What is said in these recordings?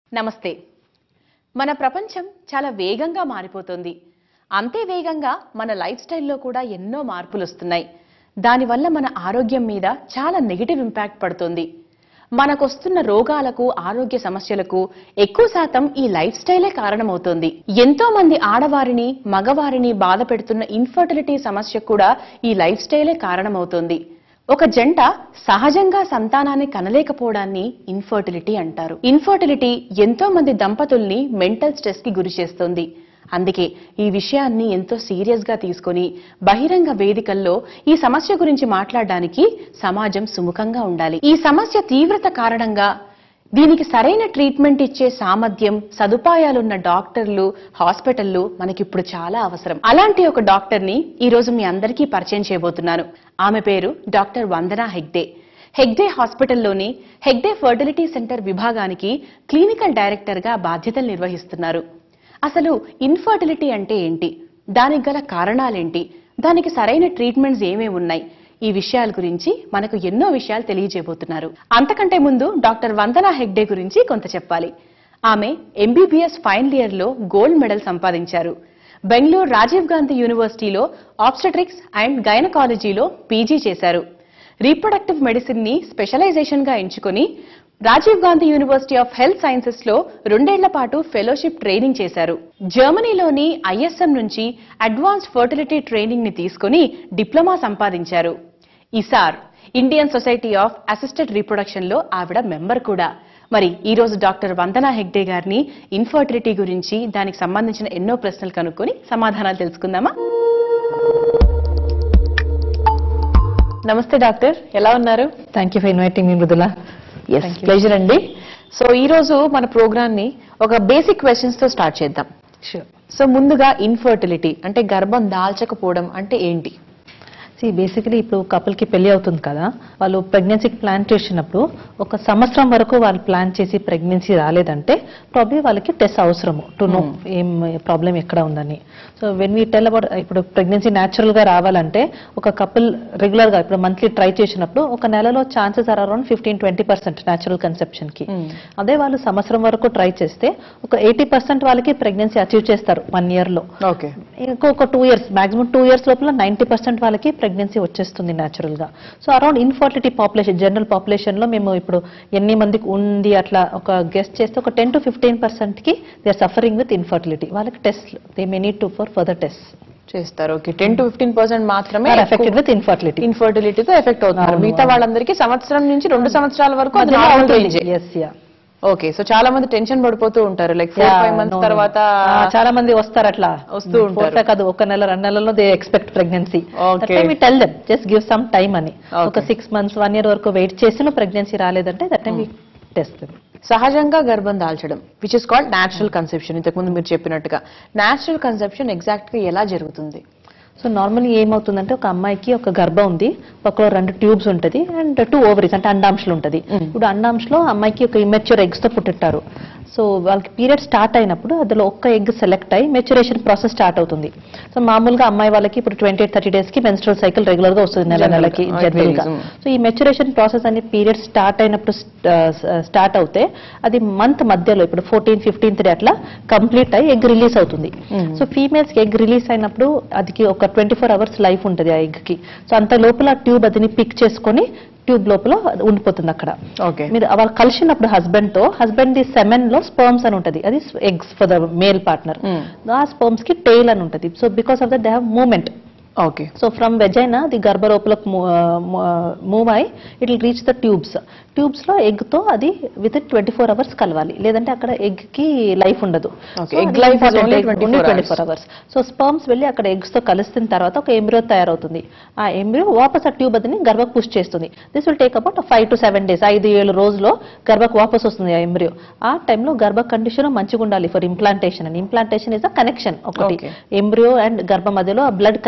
నమస్తే మన ప్రపంచం చాలా వేగంగా మారిపోతుంది అంతే వేగంగా మన లైఫ్ స్టైల్లో కూడా ఎన్నో మార్పులు వస్తున్నాయి దానివల్ల మన ఆరోగ్యం మీద చాలా నెగిటివ్ ఇంపాక్ట్ పడుతుంది మనకొస్తున్న రోగాలకు ఆరోగ్య సమస్యలకు ఎక్కువ శాతం ఈ లైఫ్ స్టైలే కారణమవుతోంది ఎంతో మంది ఆడవారిని మగవారిని బాధ పెడుతున్న ఇన్ఫర్టిలిటీ సమస్య కూడా ఈ లైఫ్ స్టైలే కారణమవుతోంది ఒక జంట సహజంగా సంతానాన్ని కనలేకపోవడాన్ని ఇన్ఫర్టిలిటీ అంటారు ఇన్ఫర్టిలిటీ ఎంతో మంది దంపతుల్ని మెంటల్ స్ట్రెస్ కి గురి చేస్తుంది అందుకే ఈ విషయాన్ని ఎంతో సీరియస్ గా తీసుకొని బహిరంగ వేదికల్లో ఈ సమస్య గురించి మాట్లాడడానికి సమాజం సుముఖంగా ఉండాలి ఈ సమస్య తీవ్రత కారణంగా దీనికి సరైన ట్రీట్మెంట్ ఇచ్చే సామర్థ్యం సదుపాయాలున్న డాక్టర్లు హాస్పిటళ్లు మనకిప్పుడు చాలా అవసరం అలాంటి ఒక డాక్టర్ ని ఈ రోజు మీ అందరికీ పరిచయం చేయబోతున్నాను ఆమె పేరు డాక్టర్ వందనా హెగ్డే హెగ్డే హాస్పిటల్లోని హెగ్డే ఫర్టిలిటీ సెంటర్ విభాగానికి క్లినికల్ డైరెక్టర్ గా బాధ్యతలు నిర్వహిస్తున్నారు అసలు ఇన్ఫర్టిలిటీ అంటే ఏంటి దానికి గల కారణాలేంటి దానికి సరైన ట్రీట్మెంట్స్ ఏమేమి ఉన్నాయి ఈ విషయాల గురించి మనకు ఎన్నో విషయాలు తెలియజేయబోతున్నారు అంతకంటే ముందు డాక్టర్ వందనా హెగ్డే గురించి కొంత చెప్పాలి ఆమె ఎంబీబీఎస్ ఫైనల్ ఇయర్ లో గోల్డ్ మెడల్ సంపాదించారు బెంగళూరు రాజీవ్ గాంధీ యూనివర్సిటీలో ఆబ్స్టెట్రిక్స్ అండ్ గైనకాలజీలో పీజీ చేశారు రీప్రొడక్టివ్ మెడిసిన్ ని స్పెషలైజేషన్ గా ఎంచుకొని Rajiv Gandhi university of health sciences లో రెండేళ్ల పాటు ఫెలోషిప్ ట్రైనింగ్ చేశారు జర్మనీలోని ఐఎస్ఎం నుంచి అడ్వాన్స్ ఫర్టిలిటీ ట్రైనింగ్ ని తీసుకుని డిప్లొమా సంపాదించారు ISAR Indian society of assisted reproduction లో ఆవిడ మెంబర్ కూడా మరి ఈ రోజు డాక్టర్ వందనా హెగ్డే గారిని ఇన్ఫర్టిలిటీ గురించి దానికి సంబంధించిన ఎన్నో ప్రశ్నలు కనుక్కొని సమాధానాలు తెలుసుకుందామా నమస్తే డాక్టర్ ఎలా ఉన్నారు thank you for inviting me Mrudula yes pleasure అండి సో ఈ రోజు మన ప్రోగ్రామ్ ని ఒక బేసిక్ క్వశ్చన్స్ తో స్టార్ట్ చేద్దాం షూర్ సో ముందుగా ఇన్ఫర్టిలిటీ అంటే గర్భం దాల్చకపోవడం అంటే ఏంటి సి బేసికలీ ఇప్పుడు కపుల్ కి పెళ్లి అవుతుంది కదా వాళ్ళు ప్రెగ్నెన్సీకి ప్లాన్ చేసినప్పుడు ఒక సంవత్సరం వరకు వాళ్ళు ప్లాన్ చేసి ప్రెగ్నెన్సీ రాలేదంటే ప్రాబ్లీ వాళ్ళకి టెస్ట్ అవసరము టు నో ఏం ప్రాబ్లం ఎక్కడ ఉందని so when we tell about ఇప్పుడు ప్రెగ్నెన్సీ న్యాచురల్ గా రావాలంటే ఒక కపుల్ రెగ్యులర్ గా ఇప్పుడు మంత్లీ ట్రై చేసినప్పుడు ఒక నెలలో chances are around fifteen twenty percent natural conception కి అదే వాళ్ళు సంవత్సరం వరకు ట్రై చేస్తే ఒక ఎయిటీ పర్సెంట్ వాళ్ళకి ప్రెగ్నెన్సీ అచీవ్ చేస్తారు వన్ ఇయర్ లో ఓకే ఇంకొక two years maximum two years లోపల నైన్టీ పర్సెంట్ వాళ్ళకి ప్రెగ్నెన్సీ వచ్చేస్తుంది న్యాచురల్ గా so around infertility population general population లో మేము ఇప్పుడు ఎన్ని మందికి ఉంది అట్లా ఒక గెస్ట్ చేస్తే ఒక టెన్ టు ఫిఫ్టీన్ పర్సెంట్ కి they are suffering with infertility వాళ్ళకి test they may need to for further test చేస్తారు okay ten to fifteen percent మాత్రమే ఎఫెక్టెడ్ విత్ ఇన్ఫర్టిలిటీ ఇన్ఫర్టిలిటీతో ఎఫెక్ట్ అవుతున్నారు అవును, మిగతా అవును. వాళ్ళందరికీ సంవత్సరం నుంచి రెండు సంవత్సరాల వరకు అది normal range. Yes ya okay so చాలా మంది టెన్షన్ పడిపోతూ ఉంటారు లైక్ ఫోర్ ఫైవ్ మంత్స్ తర్వాత చాలా మంది వస్తారు అట్లా వస్తూ ఉంటారు. Fourth కాదు ఒక నెల రెండు నెలల్లో they expect pregnancy Okay. Tell them just give some time అని Okay. ఒక సిక్స్ మంత్స్ వన్ ఇయర్ వరకు వెయిట్ చేసిన ప్రెగ్నెన్సీ రాలేదంటే దట్ టైం టెస్ట్ సహజంగా గర్భం దాల్చడం which is called natural conception ఇంతకుముందు మీరు చెప్పినట్టుగా న్యాచురల్ కన్సెప్షన్ ఎగ్జాక్ట్ గా ఎలా జరుగుతుంది సో నార్మల్లీ ఏమవుతుందంటే ఒక అమ్మాయికి ఒక గర్భం ఉంది పక్కలో రెండు ట్యూబ్స్ ఉంటుంది అండ్ టూ ఓవరీస్ అంటే అండాంశలు ఉంటుంది ఇప్పుడు అండాంశలో అమ్మాయికి ఒక ఇమెచ్యూర్ ఎగ్స్ తో పుట్టింటారు సో వాళ్ళకి పీరియడ్ స్టార్ట్ అయినప్పుడు అందులో ఒక్క ఎగ్ సెలెక్ట్ అయ్యి మెచ్యురేషన్ ప్రాసెస్ స్టార్ట్ అవుతుంది సో మామూలుగా అమ్మాయి వాళ్ళకి ఇప్పుడు ట్వంటీ ఎయిట్ థర్టీ డేస్ కి మెన్స్ట్రల్ సైకిల్ రెగ్యులర్ గా వస్తుంది నెల General నెలకి గా, జనరల్ గా mm. సో ఈ మెచ్యురేషన్ ప్రాసెస్ అనే పీరియడ్ స్టార్ట్ అయినప్పుడు స్టార్ట్ అవుతే అది మంత్ మధ్యలో ఇప్పుడు ఫోర్టీన్ ఫిఫ్టీన్త్ డే అట్లా కంప్లీట్ అయ్యి ఎగ్ రిలీజ్ అవుతుంది సో ఫీమేల్స్ కి ఎగ్ రిలీజ్ అయినప్పుడు అది ఒక ట్వంటీ ఫోర్ అవర్స్ లైఫ్ ఉంటుంది ఆ ఎగ్ కి సో అంత లోపల ట్యూబ్ అదిని పిక్ చేసుకొని ట్యూబ్ లోపల అది ఉండిపోతుంది అక్కడ ఓకే మీరు వాళ్ళు కలిసినప్పుడు హస్బెండ్ తో హస్బెండ్ ది సెమెన్ లో స్పర్మ్స్ అని ఉంటది అది eggs for the male partner ఆ స్పర్మ్స్ కి టెయిల్ అని ఉంటది so because of that they have movement okay so from vagina the గర్భ లోపలకు మూవ్ అయి it will reach the tubes tubes లో ఎగ్ తో అది within twenty four hours కలవాలి లేదంటే అక్కడ ఎగ్ కి లైఫ్ ఉండదు Okay, egg life is only 24 twenty four hours so sperms వెళ్ళి అక్కడ ఎగ్స్ తో కలిసిన తర్వాత ఒక ఎంబ్రియో తయారవుతుంది ఆ ఎంబ్రియో వాపస్ ఆ ట్యూబ్ అదిని గర్భకు పుష్ చేస్తుంది this will take about five to seven days ఐదు ఏడు రోజుల్లో గర్భకు వాపస్ వస్తుంది ఆ ఎంబ్రియో ఆ టైంలో గర్భ కండిషన్ మంచిగా ఉండాలి ఫర్ ఇంప్లాంటేషన్ అని ఇంప్లాంటేషన్ ఇస్ అ కనెక్షన్ ఒకటి Okay. ఎంబ్రియో అండ్ గర్భ మధ్యలో బ్లడ్ కనెక్షన్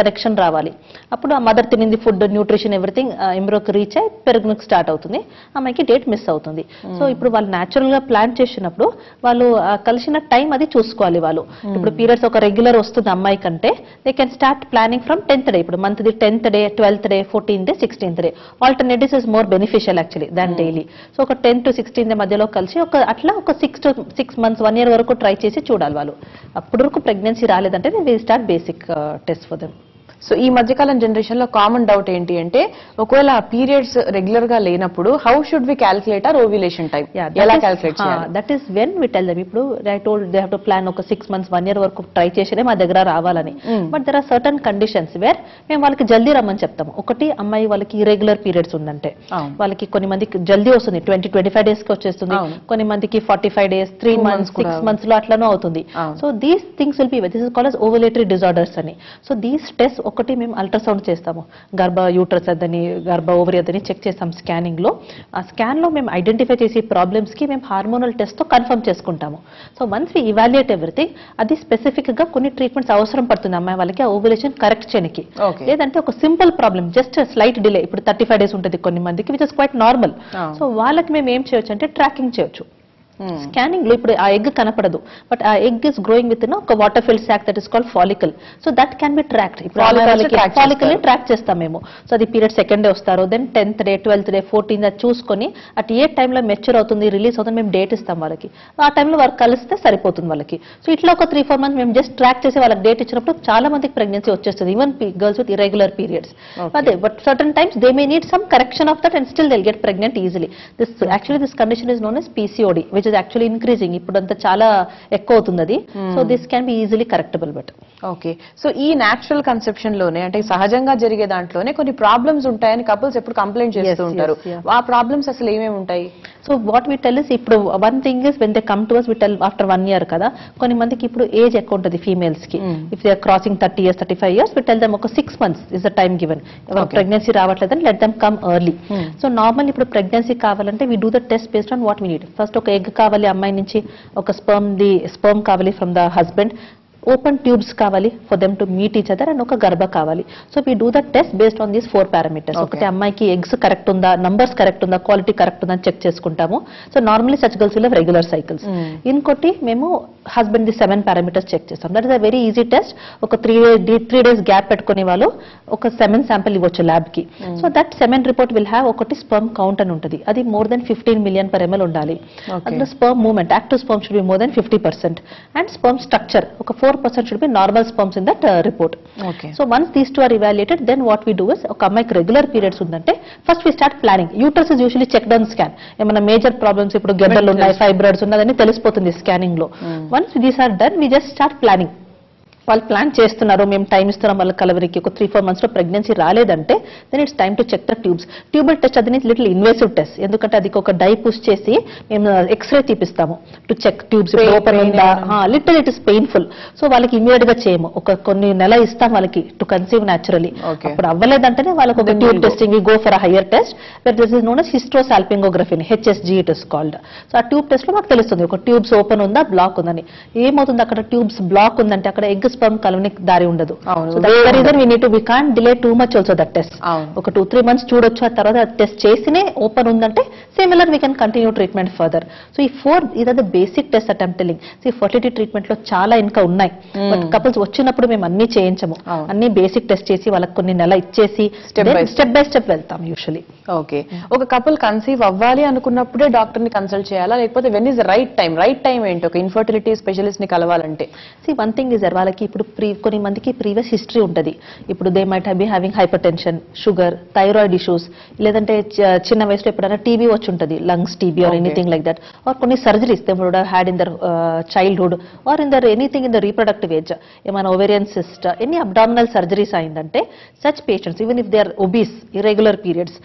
రావాలి అప్పుడు ఆ మదర్ తినింది ఫుడ్ న్యూట్రిషన్ ఎవ్రీథింగ్ ఎంబ్రోకి రీచ్ అయ్యి పెరుగునకు స్టార్ట్ అవుతుంది అమ్మాయికి డేట్ మిస్ అవుతుంది సో ఇప్పుడు వాళ్ళు న్యాచురల్ గా ప్లాన్ చేసినప్పుడు వాళ్ళు ఆ, కలిసిన టైం అది చూసుకోవాలి వాళ్ళు ఇప్పుడు పీరియడ్స్ ఒక రెగ్యులర్ వస్తుంది అమ్మాయి కంటే they can start planning from tenth day ఇప్పుడు month the tenth day twelfth day fourteenth day sixteenth day alternatives is more beneficial actually than daily so ఒక టెన్ టు సిక్స్టీన్ డే మధ్యలో కలిసి ఒక అట్లా ఒక six to six months one year వరకు try చేసి చూడాలి వాళ్ళు అప్పటి వరకు ప్రెగ్నెన్సీ రాలేదంటే we start basic test for them so ఈ మధ్యకాలం జనరేషన్ లో కామన్ డౌట్ ఏంటి అంటే ఒకవేళ పీరియడ్స్ రెగ్యులర్ గా లేనప్పుడు how should we calculate or ovulation time ఎలా క్యాల్కులేట్ చేయాలి that is when we tell them ఇప్పుడు I told they have to plan ఒక సిక్స్ మంత్స్ వన్ ఇయర్ వరకు ట్రై చేసేదే మా దగ్గర రావాలని Mm. But there are certain conditions where మేము వాళ్ళకి జల్దీ రమ్మని చెప్తాము ఒకటి అమ్మాయి వాళ్ళకి ఇరెగ్యులర్ పీరియడ్స్ ఉందంటే అవును. వాళ్ళకి కొన్ని మందికి జల్దీ వస్తుంది ట్వంటీ ట్వంటీ ఫైవ్ డేస్ కి వచ్చేస్తుంది అవును. కొన్ని మందికి forty five days three Two months months కూడా సిక్స్ మంత్స్ లో అట్లనో అవుతుంది అవును. So these things will be this is call us ovulatory disorders అని సో దీస్ టెస్ట్ ఒకటి మేము అల్ట్రాసౌండ్ చేస్తాము గర్భ యూట్రస్ అదని గర్భ ఓవరి అదని చెక్ చేస్తాం స్కానింగ్ లో ఆ స్కాన్ లో మేము ఐడెంటిఫై చేసే ప్రాబ్లమ్స్ కి మేము హార్మోనల్ టెస్ట్ తో కన్ఫర్మ్ చేసుకుంటాము so once we evaluate everything అది స్పెసిఫిక్ గా కొన్ని ట్రీట్మెంట్స్ అవసరం పడుతుంది అమ్మాయి వాళ్ళకి ఆ ఓవులేషన్ కరెక్ట్ చేయడానికి Okay. లేదంటే ఒక simple problem just slight delay ఇప్పుడు థర్టీ ఫైవ్ డేస్ ఉంటుంది కొన్ని మందికి విచ్ ఇస్ క్వైట్ నార్మల్ అవును. సో వాళ్ళకి మేము ఏం చేయొచ్చు అంటే ట్రాకింగ్ చేయొచ్చు Hmm. స్కానింగ్ లో ఇప్పుడు ఆ ఎగ్ కనపడదు బట్ ఆ ఎగ్ ఇస్ గ్రోయింగ్ విత్ ఒక water filled sac that is called follicle so that can be tracked ఇప్పుడు Follicles track ఫాలికల్ ని చేస్తారు. ట్రాక్ చేస్తాం మేము సో అది పీరియడ్ సెకండ్ డే వస్తారు then tenth day twelfth day fourteenth అది చూసుకొని అట్ ఏ టైంలో మెచ్యూర్ అవుతుంది రిలీజ్ అవుతుంది మేము డేట్ ఇస్తాం వాళ్ళకి ఆ టైంలో వారు కలిస్తే సరిపోతుంది వాళ్ళకి సో ఇట్లా ఒక త్రీ ఫోర్ మంత్స్ మేము జస్ట్ ట్రాక్ చేసి వాళ్ళకి డేట్ ఇచ్చినప్పుడు చాలా మందికి ప్రెగ్నెన్సీ వచ్చేస్తుంది even girls with irregular periods Okay. అదే but certain times they may need some correction of that and still they'll get pregnant easily this actually this condition is known as PCOD which is actually increasing ఇప్పుడు అంతా చాలా ఎక్కువ అవుతుంది అది so this can be easily correctable but okay so ఈ natural conception లోనే అంటే సహజంగా జరిగే దాంట్లోనే కొన్ని ప్రాబ్లమ్స్ ఉంటాయని కపుల్స్ ఎప్పుడు కంప్లైంట్ చేస్తూ Yes, ఉంటారు yes, yeah. ఆ ప్రాబ్లమ్స్ అసలు ఏమేమి ఉంటాయి so what we tell is ఇప్పుడు one thing is when they come to us we tell after one year కదా కొన్ని మందికి ఇప్పుడు ఏజ్ ఎక్కువ ఉంటుంది ఫీమేల్స్ కి Mm. If they are crossing thirty years thirty five years we tell them ఒక six months is the time given Okay. Pregnancy రావట్లేదని let them come early Hmm. So normal ఇప్పుడు ప్రెగ్నెన్సీ కావాలంటే we do the test based on what we need first ఒక egg కావాలి అమ్మాయి నుంచి ఒక sperm the sperm కావాలి from the husband open tubes కావాలి for them to meet each other and ఒక గర్భ కావాలి so we do the test based on these four parameters Okay. ఒకటి అమ్మాయికి ఎగ్స్ కరెక్ట్ ఉందా నంబర్స్ కరెక్ట్ ఉందా క్వాలిటీ కరెక్ట్ ఉందా అని చెక్ చేసుకుంటాము so normally such girls will regular cycles Mm. ఇంకోటి మేము husband the semen parameters check చేస్తాం that is a very easy test ఒక త్రీ త్రీ డేస్ గ్యాప్ పెట్టుకునే వాళ్ళు ఒక సెవెన్ శాంపిల్ ఇవ్వచ్చు ల్యాబ్ కి so that semen report will have ఒకటి స్పర్మ్ కౌంట్ అని ఉంటుంది అది more than fifteen million per ML ఉండాలి Okay. అందులో sperm movement active sperm should be more than fifty percent and sperm structure ఒక four percent should be normal sperms in that report okay so once these two are evaluated then what we do is ఒక అమ్మాయికి regular periods ఉందంటే first we start planning uterus is usually check down scan ఏమైనా major problems ఇప్పుడు గెడ్డలు ఉన్నాయి fibroids ఉన్నదని తెలిసిపోతుంది scanning లో once these are done we just start planning వాళ్ళు ప్లాన్ చేస్తున్నారు మేము టైం ఇస్తున్నాం వాళ్ళ కలవరికి ఒక త్రీ ఫోర్ మంత్స్ లో ప్రెగ్నెన్సీ రాలేదంటే then it's time to check the tubes tubal test అది లిటిల్ ఇన్వేసివ్ టెస్ట్ ఎందుకంటే అది ఒక డై పుష్ చేసి మేము ఎక్స్రే తీపిస్తాము to check tubes Pain- open pain ఉందా ఏమైనా? Little it is painful so వాళ్ళకి ఇమీడియట్ గా చేయము ఒక కొన్ని నెల ఇస్తాం వాళ్ళకి టు కన్సీవ్ న్యాచురలీ Okay. అప్పుడు అవ్వలేదంటేనే వాళ్ళకి ఒక Then tube we'll go. Testing go for higher test that this is known hysterosalpingography HSG it is called so ఆ ట్యూబ్ టెస్ట్ లో మాకు తెలుస్తుంది ఒక ట్యూబ్స్ ఓపెన్ ఉందా బ్లాక్ ఉందని ఏమవుతుంది అక్కడ ట్యూబ్స్ బ్లాక్ ఉందంటే అక్కడ ఎగ్ స్పర్మ్ కలవనికి దారి ఉండదు అవును. So that reason we need to we can delay too much also that test అవును. ఒక టూ త్రీ మంత్స్ చూడొచ్చు ఆ తర్వాత టెస్ట్ చేసినే ఓపెన్ ఉందంటే similar we can continue treatment further so ఈ four either the basic test attempt telling so fertility treatment లో చాలా ఇంకా ఉన్నాయి బట్ కపుల్స్ వచ్చినప్పుడు మేము అన్ని చేయించము అవును. అన్ని బేసిక్ టెస్ట్ చేసి వాళ్ళకి కొన్ని నెల ఇచ్చేసి Step by step. Step by step వెళ్తాం యూజువలీ ఓకే ఒక కపుల్ కన్సీవ్ అవ్వాలి అనుకున్నప్పుడే డాక్టర్ ని కన్సల్ట్ చేయాలా లేకపోతే when is right time right time ఏంటి ఒక ఇన్ఫర్టిలిటీ స్పెషలిస్ట్ ని కలవాలంటే సి వన్ థింగ్ ఇస్ వాళ్ళకి ఇప్పుడు ప్రీ కొన్ని మందికి ప్రీవియస్ హిస్టరీ ఉంటుంది ఇప్పుడు they might be having hypertension sugar thyroid issues లేదంటే చ- చిన్న వయసులో ఎప్పుడైనా టీబీ వచ్చి ఉంటుంది lungs TB or Okay. Anything like that or కొన్ని surgeries they would had in their childhood or in their anything in the reproductive age ఏమైనా ovarian cyst any abdominal surgeries అయిందంటే such patients even if they are obese irregular periods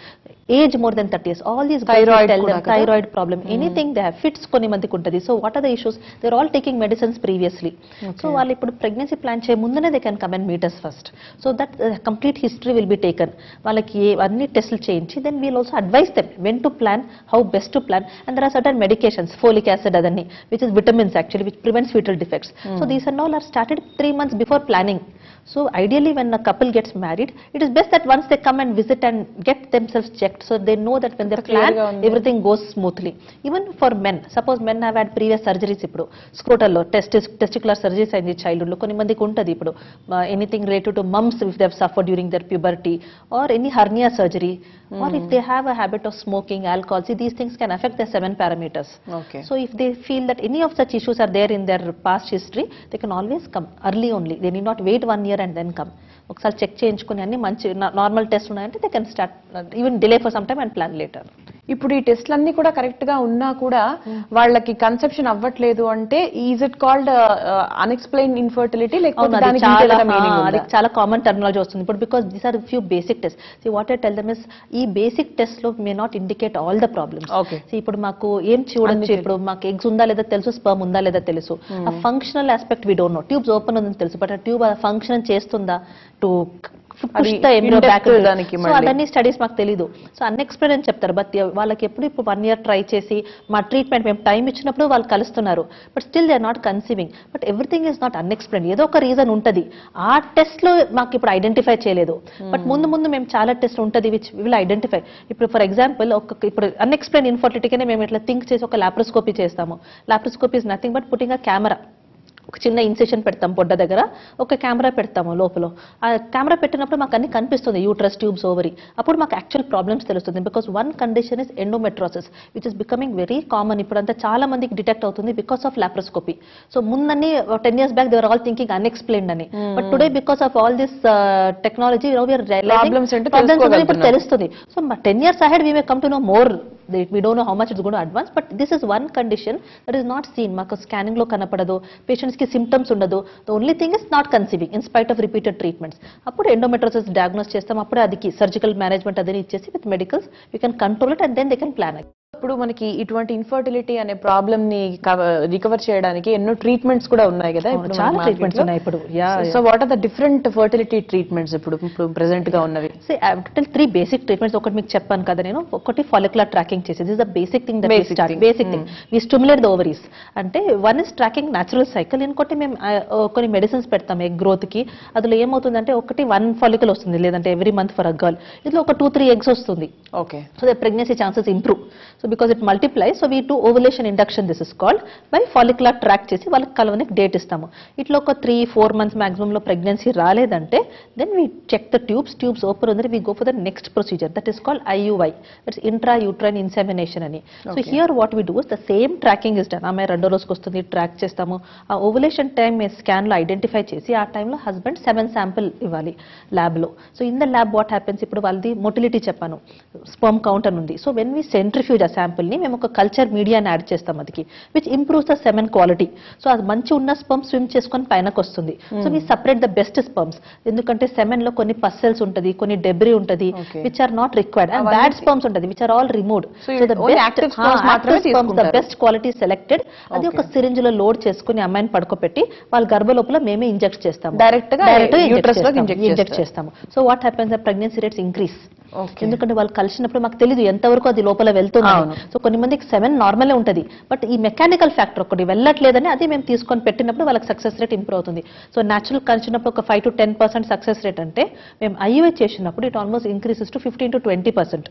age more than thirty years all these Thyroid కూడా కదా? Thyroid problem anything they fits కొన్ని మందికి ఉంటుంది so what are the issues they all taking medicines previously so వాళ్ళు ఇప్పుడు pregnancy plan చేయ ముందునే they can come and meet us first so that complete history will be taken వాళ్ళకి ఏ అన్ని టెస్టులు చేయించి then we'll also advise them when to plan how best to plan and there are certain medications folic acid అదన్ని which is vitamins actually which prevents foetal defects so these and all are started three months before planning So ideally, when a couple gets married, it is best that once they come and visit and get themselves checked, so they know that when they clear plan, గా ఉంది. everything goes smoothly. Even for men, suppose men have had previous surgeries ఇప్పుడు స్క్రోటల్లో testis testicular surgeries అయింది childhood లో కొన్ని మందికి ఉంటుంది ఇప్పుడు anything related to mumps if they suffer during their puberty or any hernia surgery or if they have a habit of smoking alcohol see these things can affect the seven parameters okay so if they feel that any of such issues are there in their past history, they can always come early only. They need not wait one year and then come. ఒకసారి check చేయించుకుని అన్ని మంచి normal test ఉన్నాయంటే they can start even delay for some time and plan later ఇప్పుడు ఈ టెస్ట్లన్నీ కూడా correct గా ఉన్నా కూడా వాళ్ళకి కన్సెప్షన్ అవ్వట్లేదు అంటే is it called unexplained infertility లేకపోతే అవును, అది దానికి చాలా ఇంకేదైనా meaning ఆ, ఉందా? అది చాలా కామన్ టర్మినాలజీ వస్తుంది ఇప్పుడు because these are few basic test see what I tell them is ఈ బేసిక్ టెస్ట్ లో may not indicate all the problems Okay. ఇప్పుడు మాకు ఏం చూడొచ్చు ఇప్పుడు మాకు ఎగ్స్ ఉందా లేదా తెలుసు స్పర్మ్ ఉందా లేదా తెలుసు ఆ functional aspect we don't know tubes open ఉందని తెలుసు బట్ ఆ ట్యూబ్ ఫంక్షన్ చేస్తుందా టు అది push the embryo in-depth back దానికి సో మళ్ళీ. అదన్నీ స్టడీస్ మాకు తెలియదు సో అన్ఎక్స్ప్లెయిన్ అని చెప్తారు బట్ వాళ్ళకి ఎప్పుడు ఇప్పుడు వన్ ఇయర్ ట్రై చేసి మా ట్రీట్మెంట్ మేము టైం ఇచ్చినప్పుడు వాళ్ళు కలుస్తున్నారు but still they are not conceiving but everything is not unexplained ఏదో ఒక రీజన్ ఉంటుంది ఆ టెస్ట్ లో మాకు ఇప్పుడు ఐడెంటిఫై చేయలేదు బట్ ముందు ముందు మేము చాలా టెస్ట్ ఉంటుంది విచ్ విల్ ఐడెంటిఫై ఇప్పుడు ఫర్ ఎగ్జాంపుల్ ఒక ఇప్పుడు అన్ఎక్స్ప్లెయిన్ ఇన్ఫర్టిలిటీగానే మేము ఇట్లా థింక్ చేసి ఒక లాప్రోస్కోపీ చేస్తాము laparoscopy is nothing but putting a camera ఒక చిన్న ఇన్సెషన్ పెడతాం పొడ్డ దగ్గర ఒక కెమెరా పెడతాము లోపల ఆ కెమెరా పెట్టినప్పుడు మాకు అన్ని కనిపిస్తుంది యూట్రస్ ట్యూబ్స్ ఓవరీ అప్పుడు మాకు యాక్చువల్ ప్రాబ్లమ్స్ తెలుస్తుంది because one condition is endometriosis which is becoming very common ఇప్పుడంతా చాలా మందికి డిటెక్ట్ అవుతుంది బికాస్ ఆఫ్ లాప్రోస్కోపీ సో ముందన్ని ten years back they were all thinking unexplained అని but today because of all this technology Problems ఏంటో ఇప్పుడు తెలుసుకోగలుగుతున్నాం. తెలుస్తుంది so ten years ahead we may come to know more we don't know how much it's gone advance but this is one condition that is not seen మాకు scanning లో కనపడదు patients కి symptoms ఉండదు the only thing is not conceiving in spite of repeated treatments అప్పుడు endometriosis diagnose చేస్తాం అప్పుడు అది surgical management అదని ఇచ్చేసి with medicals you can control it and then they can plan ఇప్పుడు మనకి ఇటువంటి ఇన్ఫర్టిలిటీ అనే ప్రాబ్లమ్ ని రికవర్ చేయడానికి ఎన్నో ట్రీట్మెంట్స్ కూడా ఉన్నాయి కదా అవును, చాలా treatments ఉన్నాయి ఇప్పుడు. Yeah, so what are the different fertility treatments ఇప్పుడు ఇప్పుడు ప్రెసెంట్ గా ఉన్నవి టోటల్ త్రీ బేసిక్ ట్రీట్మెంట్స్ ఒకటి మీకు చెప్పాను కదా నేను ఒకటి ఫాలిక్యులర్ ట్రాకింగ్ చేసేది is the basic thing that Basic start thing. Basic thing we stimulate the ovaries అంటే one is tracking natural cycle ఇంకోటి మేము ఆ, ఓ, కొన్ని మెడిసిన్స్ పెడతాం ఎగ్ గ్రోత్ కి అందులో ఏమవుతుందంటే ఒకటి వన్ ఫాలికల్ వస్తుంది లేదంటే every month for a girl ఇందులో ఒక టూ త్రీ ఎగ్స్ వస్తుంది okay so the pregnancy chances improve so because it multiplies so we do ovulation induction this is called by follicular track చేసి వాళ్ళకి కలవనికి date ఇస్తాము ఇట్లా ఒక త్రీ ఫోర్ మంత్స్ మాక్సిమం లో pregnancy రాలేదంటే then we check the tubes tubes open ఉంది we go for the next procedure that is called IUI that's intrauterine insemination అని so Okay. Here what we do the same tracking is done ఆమె రెండో రోజుకి వస్తుంది track చేస్తాము ఆ ovulation time scan లో identify చేసి ఆ టైంలో హస్బెండ్ సెవెన్ శాంపిల్ ఇవ్వాలి ల్యాబ్ లో so in the lab what happens ఇప్పుడు వాళ్ళది మొటిలిటీ చెప్పాను స్పర్మ్ కౌంట్ అని ఉంది సో వెన్ వీ సెంట్రిఫ్యూజ్ ఆ శాంపిల్ ని మేము ఒక కల్చర్ మీడియాని యాడ్ చేస్తాం అదికి which improves the semen quality so అది మంచి ఉన్న స్పర్మ్ స్విమ్ చేసుకొని పైనకి వస్తుంది so we separate the best sperms ఎందుకంటే సెమెన్ లో కొన్ని పస్సెల్స్ ఉంటది కొన్ని డెబ్రీ ఉంటది Okay. Which are not required and అవన్నీ బ్యాడ్ స్పర్మ్స్ ఉంటది which are all removed So you only active sperms మాత్రమే ద తీసుకుంటారు. బెస్ట్ క్వాలిటీ సెలెక్టెడ్ అది ఒక Okay. సిరింజ్ లో లోడ్ చేసుకుని అమ్మాయిని పడుకోబెట్టి వాళ్ళ గర్భ లోపల మేమే ఇంజెక్ట్ చేస్తాము Direct గా uterus లోకి inject ఇంజెక్ట్ చేస్తారు. చేస్తాము so what happens pregnancy rates increase Okay. ఎందుకంటే వాళ్ళు కలిసినప్పుడు మాకు తెలియదు ఎంతవరకు అది లోపల వెళ్తుంది అవును. సో కొన్ని మందికి సెవెన్ నార్మలే ఉంటది బట్ ఈ మెకానికల్ ఫ్యాక్టర్ ఒకటి వెళ్ళట్లేదని అది మేము తీసుకొని పెట్టినప్పుడు వాళ్ళకి సక్సెస్ రేట్ ఇంప్రూవ్ అవుతుంది సో న్యాచురల్ కలిసినప్పుడు ఒక five to ten percent success rate అంటే మేము ఐవై చేసినప్పుడు it almost increases to fifteen to twenty percent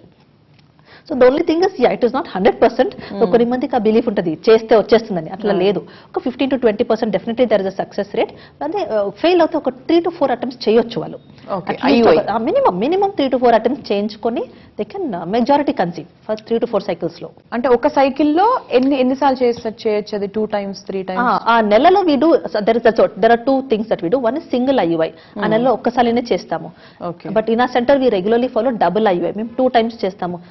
so the only thing is it is not hundred percent so కొన్ని మందికి ఆ belief ఉంటుంది చేస్తే వచ్చేస్తుందని అట్లా లేదు ఒక fifteen to twenty percent definitely there is a success rate అదే ఫెయిల్ అవుతే ఒక త్రీ టు ఫోర్ అటెంప్ట్స్ చేయొచ్చు వాళ్ళు Okay, IUI. Minimum minimum three to four attempts చేయించుకొని they can majority conceive first three to four cycles లో అంటే ఒక cycle లో ఎన్ని ఎన్నిసార్లు చేసి చేయొచ్చు అది టూ టైమ్స్ త్రీ ఆ, టైమ్స్ ఆ నెలలో we do there is there are two things that we do one is single IUI ఆ నెలలో ఒక్కసారినే చేస్తాము ఓకే బట్ ఇన్ ఆ centre we regularly follow double IUI మేము టూ టైమ్స్ చేస్తాము once we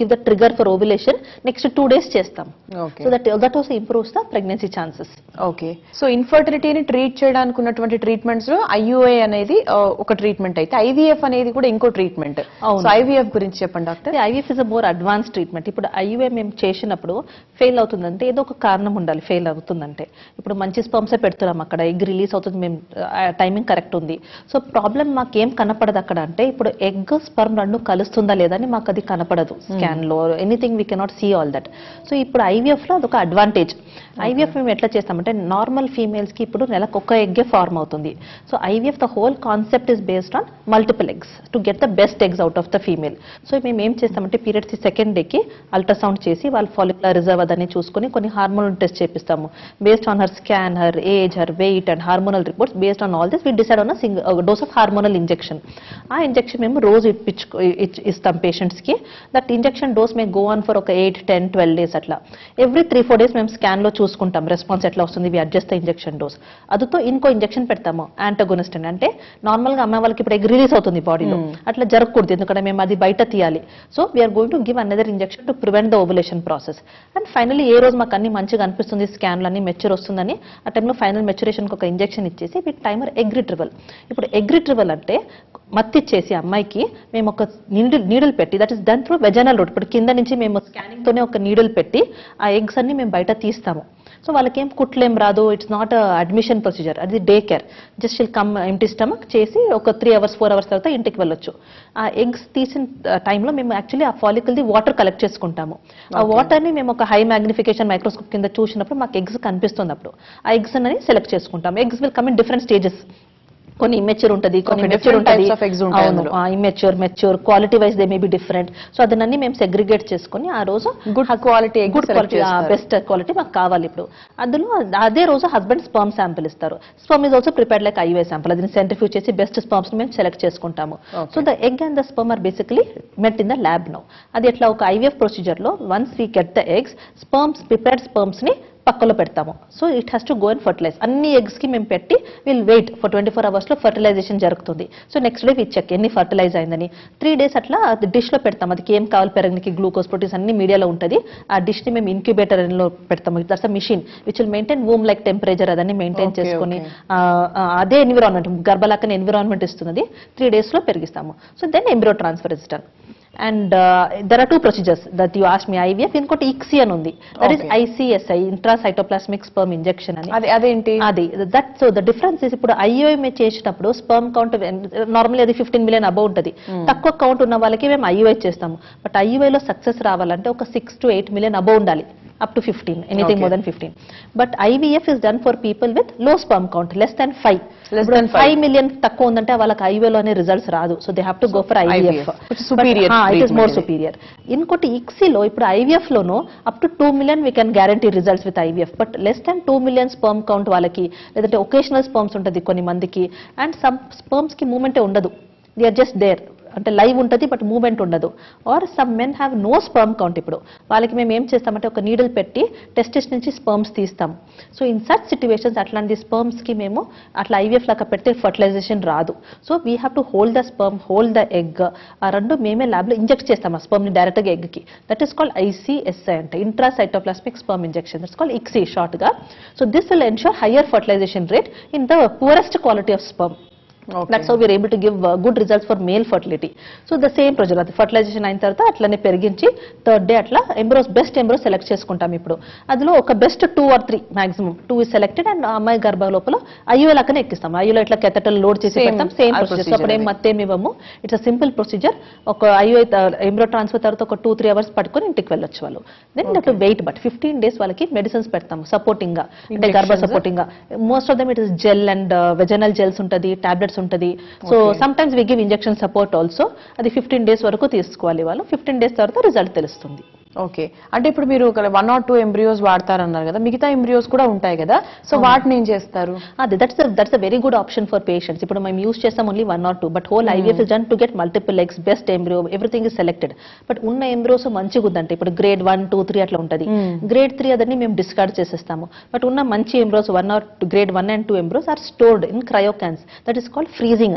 give the trigger for ovulation next two days చేస్తాం okay so that that also improves the pregnancy chances okay so ఇన్ఫర్టిలిటీని treat చేయడానికి ఉన్నటువంటి treatments లో IUI అనేది ఆ, ఒక ట్రీట్మెంట్ అయితే ఐవీఎఫ్ అనేది కూడా ఇంకో ట్రీట్మెంట్ అవును. సో ఐవీఎఫ్ గురించి చెప్పండి doctor IVF is a more advance treatment ఇప్పుడు ఐవీఐ మేము చేసినప్పుడు ఫెయిల్ అవుతుందంటే ఏదో ఒక కారణం ఉండాలి ఫెయిల్ అవుతుందంటే ఇప్పుడు మంచి స్పర్మ్సే పెడుతున్నాం అక్కడ ఎగ్ రిలీజ్ అవుతుంది మేము టైమింగ్ కరెక్ట్ ఉంది సో ప్రాబ్లం మాకు ఏం కనపడదు అక్కడ అంటే ఇప్పుడు ఎగ్ స్పర్మ్ రెండు కలుస్తుందా లేదా అని మాకు అది కనపడదు స్కాన్ లో anything we cannot see all that so ఇప్పుడు ఐవీఎఫ్ లో అదొక అడ్వాంటేజ్ ఐవీఎఫ్ మేము ఎట్లా చేస్తామంటే నార్మల్ ఫీమేల్స్ కి ఇప్పుడు నెలకు ఒక ఎగ్గే ఫార్మ్ అవుతుంది so IVF the whole concept is based on multiple eggs to get the best eggs out of the female so మేము ఏం చేస్తామంటే పీరియడ్స్ సెకండ్ డేకి అల్ట్రాసౌండ్ చేసి వాళ్ళ ఫాలిక్యులర్ రిజర్వ్ అదని చూసుకొని కొన్ని హార్మోనల్ టెస్ట్ చేపిస్తాము based on her scan her age her weight and hormonal reports based on all this we decide on single dose of hormonal injection ఆ ఇంజెక్షన్ మేము రోజు ఇప్పించుకో ఇచ్- ఇస్తాం పేషెంట్స్ కి that injection dose may go on for ఒక eight ten twelve days అట్లా every three four days మేము స్కాన్ లో చూసుకుంటాం రెస్పాన్స్ ఎట్లా వస్తుంది we adjust the injection dose అదితో ఇంకో ఇంజెక్షన్ పెడతాము యాంటగోనిస్ట్ అని అంటే నార్మల్ గా అమ్మాయి వాళ్ళకి ఇప్పుడు ఎగ్ రిలీజ్ అవుతుంది బాడీలో అట్లా జరగకూడదు ఎందుకంటే మేము అది బయట తీయాలి so we're going to give another injection to prevent the ovulation process and finally ఏ రోజు మాకు అన్ని మంచిగా అనిపిస్తుంది స్కాన్లు అన్ని మెచ్యూర్ వస్తుందని ఆ టైంలో ఫైనల్ మెచ్యూరేషన్కి ఒక ఇంజెక్షన్ ఇచ్చేసి విత్ టైమర్ ఎగ్ రిట్రివల్ ఇప్పుడు ఎగ్ రిట్రివల్ అంటే మత్తిచ్చేసి అమ్మాయికి మేము ఒక నీడిల్ నీడిల్ పెట్టి that is done through vaginal route ఇప్పుడు కింద నుంచి మేము స్కానింగ్ తోనే ఒక నీడిల్ పెట్టి ఆ ఎగ్స్ అన్ని మేము బయట తీస్తాము సో వాళ్ళకేం కుట్లేం రాదు ఇట్స్ నాట్ అడ్మిషన్ ప్రొసీజర్ అది day care just will come empty stomach చేసి ఒక త్రీ అవర్స్ ఫోర్ అవర్స్ తర్వాత ఇంటికి వెళ్ళొచ్చు ఆ ఎగ్స్ తీసిన టైంలో మేము యాక్చువల్లీ ఆ ఫాలికల్ ది వాటర్ కలెక్ట్ చేసుకుంటాము ఆ వాటర్ ని మేము ఒక హై మ్యాగ్నిఫికేషన్ మైక్రోస్కోప్ కింద చూసినప్పుడు మాకు ఎగ్స్ కనిపిస్తుంది అప్పుడు ఆ ఎగ్స్ అనేది సెలెక్ట్ చేసుకుంటాం eggs will come in different stages కొన్ని ఇమ్మెచ్యూర్ ఉంటుంది కొన్ని Okay, మెచ్యూర్ different ఉంటుంది types of eggs ఉంటాయి అందులో. Immature mature quality wise they may be different so అదన్నీ మేము సెగ్రిగేట్ చేసుకొని ఆ రోజు good quality egg good quality best quality మాకు కావాలి ఇప్పుడు అందులో అదే రోజు హస్బెండ్ స్పర్మ్ శాంపిల్ ఇస్తారు sperm is also prepared like ఐవై శాంపిల్ అది సెంట్రిఫ్యూజ్ చేసి బెస్ట్ స్పర్మ్స్ మేము సెలెక్ట్ చేసుకుంటాము Okay. So the egg and the sperm are basically met in the lab no అది ఎట్లా ఒక ఐవీఎఫ్ ప్రొసీజర్ లో once we get the eggs sperms prepared sperms ని పక్కలో పెడతాము so it has to go and fertilize అన్ని eggs కి మేము పెట్టి will wait for twenty four hours లో ఫర్టిలైజేషన్ జరుగుతుంది so next day we check ఎన్ని ఫర్టిలైజ్ అయిందని త్రీ డేస్ అట్లా డిష్ లో పెడతాం అది ఏం కావాలి పెరగనికి గ్లూకోజ్ ప్రోటీన్స్ అన్ని మీడియాలో ఉంటుంది ఆ డిష్ ని మేము ఇంక్యుబేటర్ లో పెడతాము that's a machine which will maintain womb like temperature అదన్నీ మెయింటైన్ Okay, చేసుకొని okay. ఆ, ఆ, అదే ఎన్విరాన్మెంట్ గర్భలాకని ఎన్విరాన్మెంట్ ఇస్తున్నది త్రీ డేస్ లో పెరిగిస్తాము so then embryo transfer is done and there are two procedures that you ask me IVF ఇంకోటి ఇక్సీ అని ఉంది that is Okay. ICSI intracytoplasmic sperm injection అని అది అదేంటి అది that so the difference is ఇప్పుడు ఐఓఎంఏ చేసేటప్పుడు స్పర్మ్ కౌంట్ నార్మల్లీ అది ఫిఫ్టీన్ మిలియన్ అబౌవ్ ఉంటుంది తక్కువ కౌంట్ ఉన్న వాళ్ళకి మేము ఐయుఐ చేస్తాము బట్ ఐయుఐలో సక్సెస్ రావాలంటే ఒక six to eight million above ఉండాలి up to fifteen anything Okay. More than fifteen but IVF is done for people with low sperm count less than five Less than five. Five million తక్కువ ఉందంటే వాళ్ళకి ఐవీలో అనే results రాదు so they have to go for IVF IVF, which is superior it is more treatment ఇది. Superior ఇంకోటి ఇక్సీలో ఇప్పుడు ఐవీఎఫ్ లోను up to two million we can guarantee results with IVF but less than two million sperm count వాళ్ళకి లేదంటే vocational sperms ఉంటుంది కొన్ని మందికి అండ్ సమ్ స్పర్మ్స్ కి మూమెంటే ఉండదు దే ఆర్ జస్ట్ దేర్ అంటే లైవ్ ఉంటుంది బట్ మూమెంట్ ఉండదు or some men have no sperm count ఇప్పుడు వాళ్ళకి మేము ఏం చేస్తామంటే ఒక నీడిల్ పెట్టి టెస్టిస్ నుంచి స్పర్మ్స్ తీస్తాం సో ఇన్ సచ్ సిచ్యువేషన్స్ అట్లాంటి స్పర్మ్స్ కి మేము అట్లా ఐవీఎఫ్ లాగా పెడితే ఫర్టిలైజేషన్ రాదు so we have to hold the sperm hold the egg ఆ రెండు మేమే ల్యాబ్ లో ఇంజెక్ట్ చేస్తాం ఆ స్పర్మ్ ని డైరెక్ట్ గా ఎగ్ కి దట్ ఈస్ కాల్డ్ ఐసీఎస్ఐ అంటే intracytoplasmic sperm injection that's called ICSI short గా so this will ensure higher fertilization rate in the poorest quality of sperm that's how we're able to give good results for male fertility so the same procedure అది fertilization అయిన తర్వాత అట్లనే పెరిగించి third day అట్లా ఎంబ్రోస్ best ఎంబ్రోస్ select చేసుకుంటాం ఇప్పుడు అందులో ఒక best two are three maximum two is selected and అమ్మాయి గర్భ లోపల ఐయో లాగానే ఎక్కిస్తాం ఐయోలో ఇట్లా కెథటల్ లోడ్ చేసి Same, పెడతాం సేమ్ ఆ ప్రొసీజర్ procedure అప్పుడు ఏం అది. మత్తేం ఇవ్వము ఇట్స్ అ సింపుల్ ప్రొసీజర్ ఒక ఐఓ ఎంబ్రో ట్రాన్స్ఫర్ తర్వాత ఒక టూ త్రీ అవర్స్ పట్టుకొని ఇంటికి వెళ్ళొచ్చు వాళ్ళు then that weight but fifteen days వాళ్ళకి మెడిసిన్స్ పెడతాము సపోర్టింగ్ గా అంటే గర్భ Injections? సపోర్టింగ్ గా most of them it is gel and vaginal gels ఉంటుంది టాబ్లెట్స్ ఉంటుంది so Okay. Sometimes we give injection support also అది ఫిఫ్టీన్ డేస్ వరకు తీసుకోవాలి వాళ్ళు ఫిఫ్టీన్ డేస్ తర్వాత రిజల్ట్ తెలుస్తుంది ఓకే అంటే ఇప్పుడు మీరు వన్ ఆర్ టూ ఎంబ్రియోస్ వాడతారన్నారు కదా మిగతా ఎంబ్రియోస్ కూడా ఉంటాయి కదా సో వాటిని ఏం చేస్తారు అది that's that's a very good option for patients ఇప్పుడు మేము యూస్ చేస్తాం only one or two but whole IVF is done to get multiple eggs best embryo everything is selected but ఉన్న ఎంబ్రియోస్ మంచిగా ఉందంటే ఇప్పుడు గ్రేడ్ వన్ టూ త్రీ అట్లా ఉంటుంది Hmm. Grade three అదని మేము డిస్కార్డ్ చేసేస్తాము బట్ ఉన్న మంచి embryos one or grade one and two embryos are stored in cryocans that is called freezing అని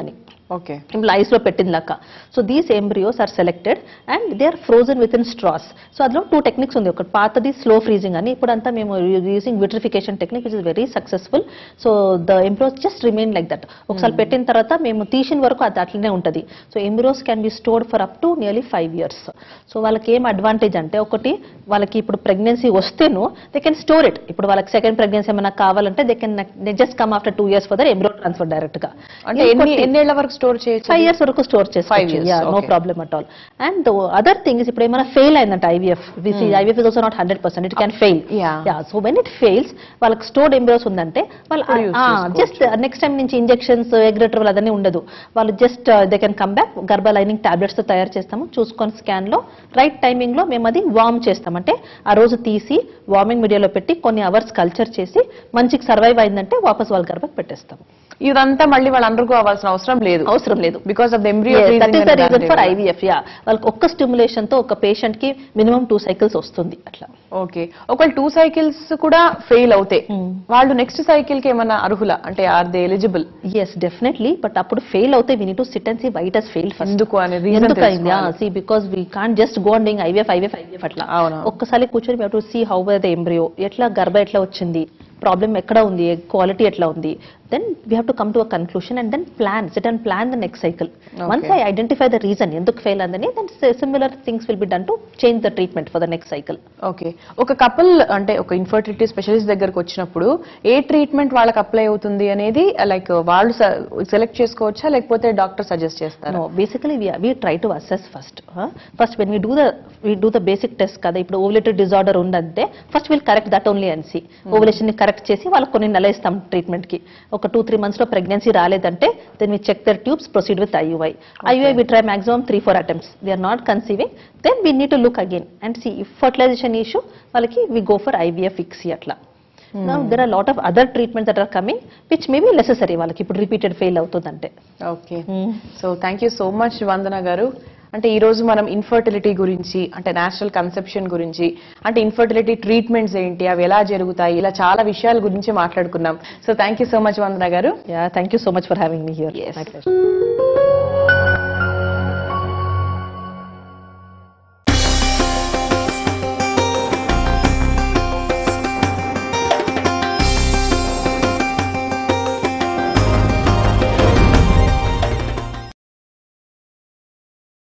ఓకే ఇప్పుడు ఐస్ లో పెట్టిన లెక్క so these embryos are selected and they are frozen within straws so అందులో two techniques ఉంది ఒకటి పాతది slow freezing అని ఇప్పుడు అంతా మేము using vitrification technique which is very successful so the embryos just remain like that ఒకసారి పెట్టిన తర్వాత మేము తీసిన వరకు అది అట్లనే ఉంటుంది so embryos can be stored for up to nearly five years so వాళ్ళకి ఏం అడ్వాంటేజ్ అంటే ఒకటి వాళ్ళకి ఇప్పుడు ప్రెగ్నెన్సీ వస్తేను దే కెన్ స్టోర్ ఇట్ ఇప్పుడు వాళ్ళకి సెకండ్ ప్రెగ్నెన్సీ ఏమైనా కావాలంటే they can just come after two years for their embryo transfer direct గా అంటే ఎన్ని ఎన్నేళ్ల వరకు స్టోర్ చేయొచ్చు ఫైవ్ ఇయర్స్ వరకు స్టోర్ Five చేసుకోవచ్చు years, no okay. Problem at all and other thing is ఇప్పుడు ఏమైనా ఫెయిల్ అయిందంటే IVF IVF is also not hundred percent it can fail Yeah. Yeah so when it fails వాళ్ళకి stored embryos ఉందంటే Produce వాళ్ళు just next time నుంచి injections ఎగ్రెటర్ అదన్నీ ఉండదు వాళ్ళు just they can come back గర్భ లైనింగ్ టాబ్లెట్స్ తో తయారు చేస్తాము చూసుకొని స్కాన్ లో రైట్ టైమింగ్ లో మేము అది వార్మ్ చేస్తాం అంటే ఆ రోజు తీసి వార్మింగ్ మీడియాలో పెట్టి కొన్ని అవర్స్ కల్చర్ చేసి మంచికి సర్వైవ్ అయిందంటే వాపస్ వాళ్ళ గర్భకు పెట్టేస్తాం ఇదంతా మళ్ళీ వాళ్ళు అండర్గో అవ్వాల్సిన అవసరం లేదు అవసరం లేదు because of the embryo that is the reason for IVF yeah వాళ్ళకి ఒక్క స్టిమ్యులేషన్ తో ఒక పేషెంట్ కి మినిమం టూ సైకిల్స్ వస్తుంది అట్లా ఓకే ఒకవేళ టూ సైకిల్స్ కూడా ఫెయిల్ అవుతాయి Hmm. వాళ్ళు నెక్స్ట్ సైకిల్ కి ఏమన్నా అర్హుల అంటే are they eligible yes definitely but అప్పుడు ఫెయిల్ అవుతే we need to sit and see why it is fail first ఎందుకు అనే రీజన్ ఎందుకు అయింది సి because we can just go and IVF IVF IVF అట్లా అవును. ఒక్కసారి కూర్చొని to see how the embryo ఎట్లా గర్భ ఎట్లా వచ్చింది ప్రాబ్లం ఎక్కడ ఉంది క్వాలిటీ ఎట్లా ఉంది then we have to come to a conclusion and then plan sit and plan the next cycle once I identify the reason ఎందుకు ఫెయిల్ అందని then similar things will be done to change the treatment for the next cycle okay ఒక couple అంటే ఒక infertility specialist దగ్గరకు వచ్చినప్పుడు ఏ treatment వాళ్ళకి apply అవుతుంది అనేది లైక్ వాళ్ళు సెలెక్ట్ చేసుకోవచ్చా లేకపోతే డాక్టర్ సజెస్ట్ చేస్తారా No, basically we, we try to assess first. Huh? First, when we do the we do the basic test కదా ఇప్పుడు ఓవులేటెడ్ డిజార్డర్ ఉందంటే first will correct that only అని సి ఓవులేషన్ ని correct చేసి వాళ్ళకి కొన్ని నెల ఇస్తాం ట్రీట్మెంట్ కి ఒక టూ త్రీ మంత్స్ లో ప్రెగ్నెన్సీ రాలేదంటే then we check their tubes proceed with IUI IUI we try maximum three four attempts we are not conceiving then we need to look again and see if fertilization issue వాళ్ళకి we go for IVF ICSI అట్లా Now there are lot of other treatments that are coming which may be necessary వాళ్ళకి ఇప్పుడు repeated fail అవుతుందంటే okay so thank you so much Vandana గారు అంటే ఈ రోజు మనం ఇన్ఫర్టిలిటీ గురించి అంటే నేచురల్ కన్సెప్షన్ గురించి అంటే ఇన్ఫర్టిలిటీ ట్రీట్మెంట్స్ ఏంటి అవి ఎలా జరుగుతాయి ఇలా చాలా విషయాల గురించి మాట్లాడుకున్నాం so thank you so much Vandana గారు Yeah, thank you so much for having me here. Yes. My pleasure.